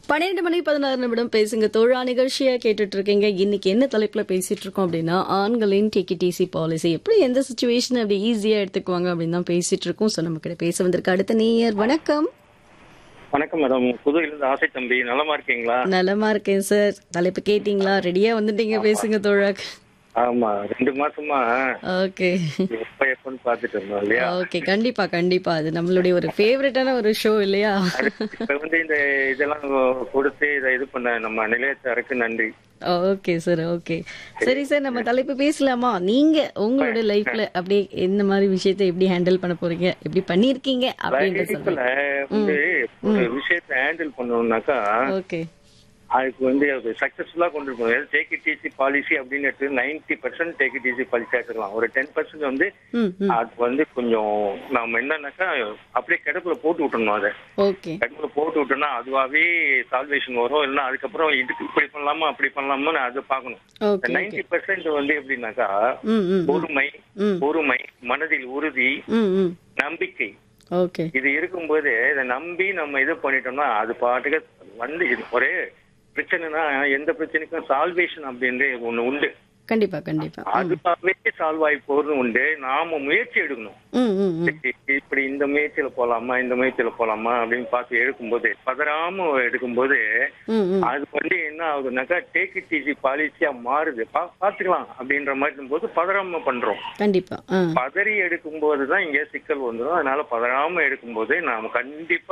பன்னிரெண்டு மணி பதினாறு நிமிடம் பேசுங்க தோழா நிகழ்ச்சியா கேட்டுட்டு இருக்கீங்க இன்னைக்கு என்ன தலைப்புல பேசிட்டு இருக்கோம் அப்படின்னா ஆண்களின் டிசி பாலிசி எப்படி எந்த சுச்சுவேஷன் அப்படி ஈஸியா எடுத்துக்குவாங்க அப்படின்னு தான் பேசிட்டு இருக்கோம் சோ நம்ம கிட்ட பேச வந்திருக்க அடுத்த நேயர் வணக்கம் வணக்கம் மேடம் புதுவையிலிருந்து ஆசை தம்பி நலமா இருக்கீங்களா நலமா இருக்கேன் சார் தலைப்பு கேட்டீங்களா ரெடியா வந்துட்டீங்க பேசுங்க தோழா ஆமா ரெண்டு மாசமா ஓகே எப்ப எப்பன்னு பாத்துட்டு இருந்தோம் இல்லையா ஓகே கண்டிப்பா கண்டிப்பா அது நம்மளுடைய ஒரு ஃபேவரட்டான ஒரு ஷோ இல்லையா இப்ப வந்து இந்த இதெல்லாம் கொடுத்து இதை இது பண்ண நம்ம நிலையத்தாருக்கு நன்றி ஓகே சார் ஓகே சரி சார் நம்ம தலைப்பு பேசலாமா நீங்க உங்களோட லைஃப்ல அப்படியே இந்த மாதிரி விஷயத்தை எப்படி ஹேண்டில் பண்ண போறீங்க எப்படி பண்ணிருக்கீங்க அப்படின்றத லைஃப்ல சொல்லுங்க வந்து ஒரு விஷயத்தை ஹேண்டில் பண்ணணும்னாக்கா ஓகே அதுக்கு வந்து அது சக்சஸ்ஃபுல்லா கொண்டு போகணும் டேக் இட் ஈஸி பாலிசி அப்படின்னு எடுத்து ninety percent take it easy policy எடுத்துக்கலாம் ஒரு டென் பர்சன்ட் வந்து ம் ம் அது வந்து கொஞ்சம் நாம என்னன்னாக்கா அப்படியே கிடப்புல போட்டு விட்டணும் அதை ஓகே கடுப்புல போட்டு விட்டோம்னா அதுவாவே சால்வேஷன் வரும் இல்லைன்னா அதுக்கப்புறம் இதுக்கு இப்படி பண்ணலாமா அப்படி பண்ணலாமான்னு அதை பார்க்கணும் ஓகே நைன்டி பெர்சென்ட் வந்து எப்படின்னாக்கா ம் ம் பொறுமை ம். பொறுமை மனதில் உறுதி ம் ம் நம்பிக்கை ஓகே இது இருக்கும்போது இதை நம்பி நம்ம இது பண்ணிட்டோம்னா அது பாட்டுக்கு வந்து இது ஒரே பிரச்சனைனா எந்த பிரச்சனைக்கும் சால்வேஷன் அப்படின்னு ஒண்ணு உண்டு கண்டிப்பா கண்டிப்பா அதுவாகவே சால்வ் ஆகி போறது உண்டு நாம முயற்சி எடுக்கணும் ம் ம் ம் சரி, இப்படி இந்த முயற்சியில போலாமா இந்த முயற்சியில போலாமா அப்படின்னு பார்த்து எடுக்கும்போது பதறாம எடுக்கும்போது ம் ம் அது வந்து என்ன ஆகுதுனாக்கா டேக் இட் ஈஸி பாலிசியா மாறுது பா- பாத்துக்கலாம் அப்படின்ற மாதிரி போது பதறாம பண்றோம் கண்டிப்பா ஆ பதறி எடுக்கும்போது தான் இங்க சிக்கல் வந்துடும் அதனால பதறாம எடுக்கும்போது நாம கண்டிப்பா